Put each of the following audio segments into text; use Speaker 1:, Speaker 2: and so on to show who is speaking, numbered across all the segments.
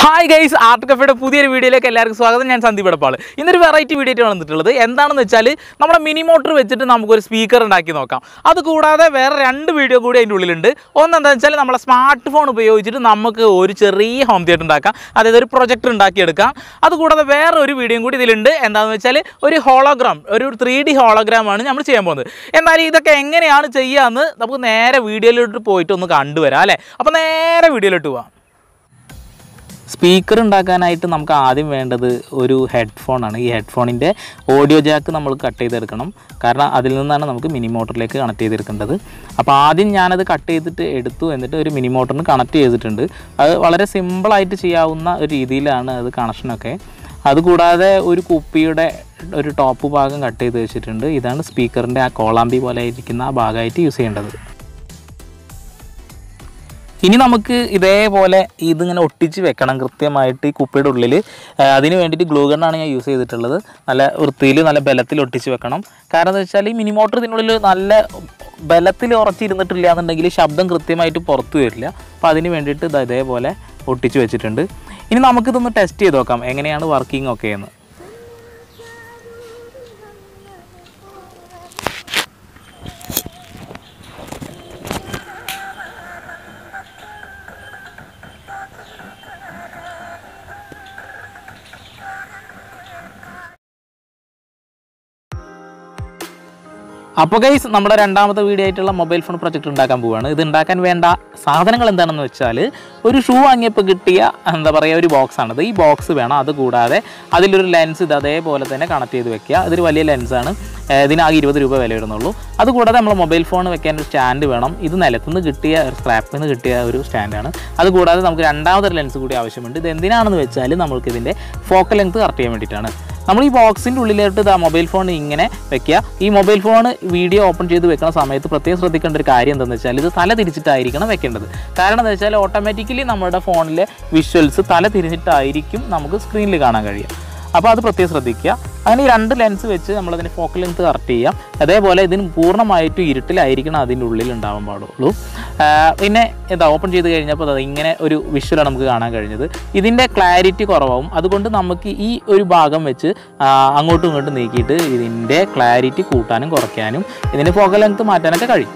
Speaker 1: hi guys art കഫയുടെ പുതിയൊരു വീഡിയോയിലേക്ക് എല്ലാവർക്കും സ്വാഗതം ഞാൻ സന്ദീപ് എടപ്പാൾ ഇന്നൊരു വെറൈറ്റി വീഡിയോ ആയിട്ട് വന്നിട്ടുള്ളത് എന്താണെന്ന് വെച്ചാൽ നമ്മുടെ മിനി മോട്ടർ വെച്ചിട്ട് നമുക്കൊരു സ്പീക്കർ ഉണ്ടാക്കി നോക്കാം അതുകൂടാതെ വേറെ രണ്ട് വീഡിയോ കൂടി അതിൻ്റെ ഉള്ളിലുണ്ട് ഒന്ന് എന്താണെന്ന് വെച്ചാൽ നമ്മളെ സ്മാർട്ട് ഫോൺ ഉപയോഗിച്ചിട്ട് നമുക്ക് ഒരു ചെറിയ ഹോം തിയേറ്റർ ഉണ്ടാക്കാം അതായത് ഒരു പ്രൊജക്ടർ ഉണ്ടാക്കിയെടുക്കാം അതുകൂടാതെ വേറെ ഒരു വീഡിയോയും കൂടി ഇതിലുണ്ട് എന്താണെന്ന് വെച്ചാൽ ഒരു ഹോളോഗ്രാം ഒരു ത്രീ ഡി ഹോളോഗ്രാമാണ് നമ്മൾ ചെയ്യാൻ പോകുന്നത് എന്നാൽ ഇതൊക്കെ എങ്ങനെയാണ് ചെയ്യുകയെന്ന് നമുക്ക് നേരെ വീഡിയോയിലോട്ട് പോയിട്ട് ഒന്ന് കണ്ടുവരാം അല്ലേ അപ്പോൾ നേരെ വീഡിയോയിലോട്ട് പോവാം സ്പീക്കർ ഉണ്ടാക്കാനായിട്ട് നമുക്ക് ആദ്യം വേണ്ടത് ഒരു ഹെഡ്ഫോണാണ് ഈ ഹെഡ്ഫോണിൻ്റെ ഓഡിയോ ജാക്ക് നമ്മൾ കട്ട് ചെയ്തെടുക്കണം കാരണം അതിൽ നിന്നാണ് നമുക്ക് മിനി മോട്ടറിലേക്ക് കണക്ട് ചെയ്തെടുക്കേണ്ടത് അപ്പോൾ ആദ്യം ഞാനത് കട്ട് ചെയ്തിട്ട് എടുത്തു എന്നിട്ട് ഒരു മിനി മോട്ടറിന് കണക്ട് ചെയ്തിട്ടുണ്ട് അത് വളരെ സിമ്പിളായിട്ട് ചെയ്യാവുന്ന ഒരു രീതിയിലാണ് അത് കണക്ഷനൊക്കെ അതുകൂടാതെ ഒരു കുപ്പിയുടെ ഒരു ടോപ്പ് ഭാഗം കട്ട് ചെയ്ത് വെച്ചിട്ടുണ്ട് ഇതാണ് സ്പീക്കറിൻ്റെ ആ കോളാമ്പി പോലെ ഇരിക്കുന്ന ആ ഭാഗമായിട്ട് യൂസ് ചെയ്യേണ്ടത് ഇനി നമുക്ക് ഇതേപോലെ ഇതിങ്ങനെ ഒട്ടിച്ച് വെക്കണം കൃത്യമായിട്ട് ഈ കുപ്പിയുടെ ഉള്ളിൽ അതിന് വേണ്ടിയിട്ട് ഗ്ലൂ ഗണ്ണാണ് ഞാൻ യൂസ് ചെയ്തിട്ടുള്ളത് നല്ല വൃത്തിയിൽ നല്ല ബലത്തിൽ ഒട്ടിച്ച് വെക്കണം കാരണം എന്താ വെച്ചാൽ ഈ മിനി മോട്ടർ ഇതിനുള്ളിൽ നല്ല ബലത്തിൽ ഉറച്ചിരുന്നിട്ടില്ല എന്നുണ്ടെങ്കിൽ ശബ്ദം കൃത്യമായിട്ട് പുറത്തു വരില്ല അപ്പോൾ അതിന് വേണ്ടിയിട്ട് ഇത് ഇതേപോലെ ഒട്ടിച്ച് വെച്ചിട്ടുണ്ട് ഇനി നമുക്കിതൊന്ന് ടെസ്റ്റ് ചെയ്ത് നോക്കാം എങ്ങനെയാണ് വർക്കിംഗ് ഒക്കെ എന്ന് അപ്പോൾ ഗൈസ് നമ്മുടെ രണ്ടാമത്തെ വീഡിയോ ആയിട്ടുള്ള മൊബൈൽ ഫോൺ പ്രൊജക്ട് ഉണ്ടാക്കാൻ പോവുകയാണ് ഇത് ഉണ്ടാക്കാൻ വേണ്ട സാധനങ്ങൾ എന്താണെന്ന് വെച്ചാൽ ഒരു ഷൂ വാങ്ങിയപ്പോൾ കിട്ടിയ എന്താ പറയുക ഒരു ബോക്സ് ആണിത് ഈ ബോക്സ് വേണം അതുകൂടാതെ അതിലൊരു ലെൻസ് ഇത് അതേപോലെ തന്നെ കണക്ട് ചെയ്ത് വെക്കുക ഇതൊരു വലിയ ലെൻസാണ് ഇതിനാകെ ഇരുപത് രൂപ വില വരുന്നുള്ളൂ അതുകൂടാതെ നമ്മൾ മൊബൈൽ ഫോൺ വെക്കാൻ ഒരു സ്റ്റാൻഡ് വേണം ഇത് നിലത്തുനിന്ന് കിട്ടിയ സ്ക്രാപ്പിൽ നിന്ന് കിട്ടിയ ഒരു സ്റ്റാൻഡാണ് അതുകൂടാതെ നമുക്ക് രണ്ടാമതൊരു ലെൻസ് കൂടി ആവശ്യമുണ്ട് ഇത് എന്തിനാണെന്ന് വെച്ചാൽ നമുക്ക് ഇതിൻ്റെ ഫോക്കൽ ലെങ്ത് കറക്റ്റ് ചെയ്യാൻ വേണ്ടിയിട്ടാണ് നമ്മൾ ഈ ബോക്സിൻ്റെ ഉള്ളിലോട്ട് ഇതാ മൊബൈൽ ഫോൺ ഇങ്ങനെ വെക്കുക ഈ മൊബൈൽ ഫോൺ വീഡിയോ ഓപ്പൺ ചെയ്ത് വെക്കുന്ന സമയത്ത് പ്രത്യേകം ശ്രദ്ധിക്കേണ്ട ഒരു കാര്യം എന്താണെന്ന് വെച്ചാൽ ഇത് തല തിരിച്ചിട്ടായിരിക്കണം വെക്കേണ്ടത് കാരണം എന്താ വെച്ചാൽ ഓട്ടോമാറ്റിക്കലി നമ്മുടെ ഫോണിലെ വിഷ്വൽസ് തല തിരിഞ്ഞിട്ടായിരിക്കും നമുക്ക് സ്ക്രീനിൽ കാണാൻ കഴിയുക അപ്പോൾ അത് പ്രത്യേകം ശ്രദ്ധിക്കുക അങ്ങനെ ഈ രണ്ട് ലെൻസ് വെച്ച് നമ്മളതിൻ്റെ ഫോക്കൽ ലെങ്ത് കറക്റ്റ് ചെയ്യാം അതേപോലെ ഇതിന് പൂർണ്ണമായിട്ടും ഇരുട്ടിലായിരിക്കണം അതിൻ്റെ ഉള്ളിൽ ഉണ്ടാവാൻ പാടുള്ളൂ ആ, പിന്നെ എന്താ ഓപ്പൺ ചെയ്ത് കഴിഞ്ഞപ്പോൾ അത് ഇങ്ങനെ ഒരു വിഷ്വലാണ് നമുക്ക് കാണാൻ കഴിഞ്ഞത് ഇതിൻ്റെ ക്ലാരിറ്റി കുറവാകും അതുകൊണ്ട് നമുക്ക് ഈ ഒരു ഭാഗം വെച്ച് ആ, അങ്ങോട്ടും ഇങ്ങോട്ടും നീക്കിയിട്ട് ഇതിൻ്റെ ക്ലാരിറ്റി കൂട്ടാനും കുറയ്ക്കാനും ഇതിൻ്റെ ഫോക്കൽ ലെങ്ത് മാറ്റാനൊക്കെ കഴിയും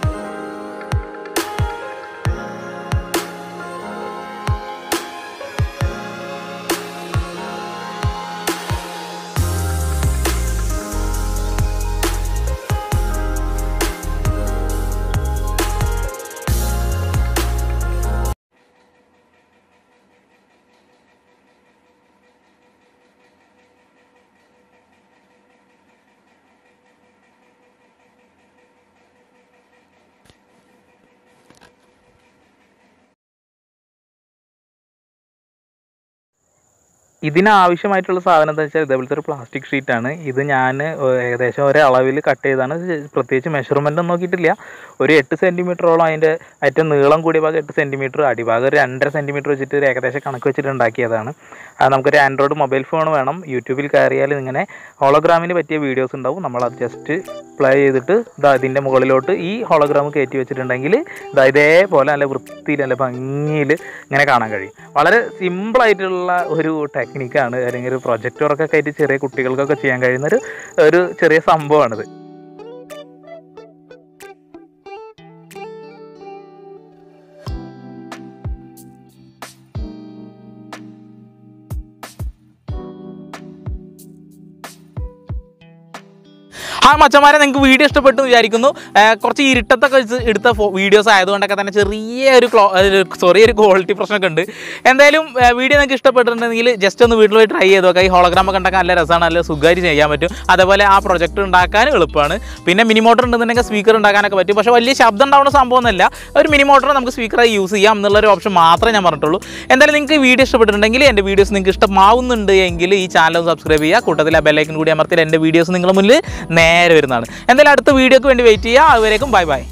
Speaker 1: ഇതിന് ആവശ്യമായിട്ടുള്ള സാധനം എന്താ വെച്ചാൽ ഇതേപോലത്തെ ഒരു പ്ലാസ്റ്റിക് ഷീറ്റാണ് ഇത് ഞാൻ ഏകദേശം ഒരേ അളവിൽ കട്ട് ചെയ്താണ് ഇത് പ്രത്യേകിച്ച് മെഷർമെൻ്റ് ഒന്നും നോക്കിയിട്ടില്ല ഒരു എട്ട് സെൻറ്റിമീറ്ററോളം അതിൻ്റെ ഏറ്റവും നീളം കൂടിയ ഭാഗം എട്ട് സെൻറ്റിമീറ്റർ അടിഭാഗം ഒരു രണ്ടര സെൻറ്റിമീറ്റർ വെച്ചിട്ട് ഒരു ഏകദേശം കണക്ക് വെച്ചിട്ട് ഉണ്ടാക്കിയതാണ് അത് നമുക്കൊരു ആൻഡ്രോയിഡ് മൊബൈൽ ഫോൺ വേണം യൂട്യൂബിൽ കയറിയാൽ ഇങ്ങനെ ഹോളോഗ്രാമിന് പറ്റിയ വീഡിയോസ് ഉണ്ടാവും നമ്മളത് ജസ്റ്റ് പ്ലേ ചെയ്തിട്ട് ഇതാ ഇതിൻ്റെ മുകളിലോട്ട് ഈ ഹോളോഗ്രാം കയറ്റി വെച്ചിട്ടുണ്ടെങ്കിൽ ഇതാ ഇതേപോലെ നല്ല വൃത്തിയിൽ നല്ല ഭംഗിയിൽ ഇങ്ങനെ കാണാൻ കഴിയും വളരെ സിമ്പിളായിട്ടുള്ള ഒരു ടെക്നിക്കാണ് അല്ലെങ്കിൽ ഒരു പ്രൊജക്റ്റ് വർക്കൊക്കെ ആയിട്ട് ചെറിയ കുട്ടികൾക്കൊക്കെ ചെയ്യാൻ കഴിയുന്ന ഒരു ഒരു ചെറിയ സംഭവമാണിത് ആ മച്ചന്മാരെ നിങ്ങൾക്ക് വീഡിയോ ഇഷ്ടപ്പെട്ടു എന്ന് വിചാരിക്കുന്നു ആ, കുറച്ച് ഇരുട്ടത്തൊക്കെ വെച്ച് എടുത്ത വീഡിയോസ് ആയതുകൊണ്ടൊക്കെ തന്നെ ചെറിയ ഒരു ക്ലോ സോറി ഒരു ക്വാളിറ്റി പ്രശ്നമൊക്കെ ഉണ്ട് എന്തായാലും ആ, വീഡിയോ നിങ്ങൾക്ക് ഇഷ്ടപ്പെട്ടിട്ടുണ്ടെങ്കിൽ ജസ്റ്റ് ഒന്ന് വീട്ടിൽ പോയി ട്രൈ ചെയ്ത് നോക്കാം ഈ ഹോളോഗ്രാം ഒക്കെ ഉണ്ടാക്കാൻ നല്ല രസമാണ് നല്ല സുഖമായിട്ട് ചെയ്യാൻ പറ്റും അതേപോലെ ആ പ്രൊജക്ട് ഉണ്ടാക്കാനും എളുപ്പമാണ് പിന്നെ മിനി മോട്ടർ ഉണ്ടെന്നുണ്ടെങ്കിൽ സ്പീക്കർ ഉണ്ടാക്കാനൊക്കെ പറ്റും പക്ഷേ വലിയ ശബ്ദം ഉണ്ടാവുന്ന സംഭവമൊന്നുമല്ല ഒരു മിനി മോട്ടർ നമുക്ക് സ്പീക്കറായി യൂസ് ചെയ്യാം എന്നുള്ളൊരു ഓപ്ഷൻ മാത്രമേ ഞാൻ പറഞ്ഞിട്ടുള്ളൂ എന്തായാലും നിങ്ങൾക്ക് ഈ വീഡിയോ ഇഷ്ടപ്പെട്ടിട്ടുണ്ടെങ്കിൽ എൻ്റെ വീഡിയോസ് നിങ്ങൾക്ക് ഇഷ്ടമാവുന്നുണ്ട് എങ്കിൽ ഈ ചാനൽ സബ്സ്ക്രൈബ് ചെയ്യുക കൂട്ടത്തിൽ ആ ബെല്ലൈക്കൻ കൂടി അമർത്തിയാൽ എൻ്റെ വീഡിയോസ് നിങ്ങളുടെ മുന്നിൽ നേരെ വരുന്നതാണ് എന്തായാലും അടുത്ത വീഡിയോക്ക് വേണ്ടി വെയിറ്റ് ചെയ്യുക അതുവരേക്കും ബൈ ബൈ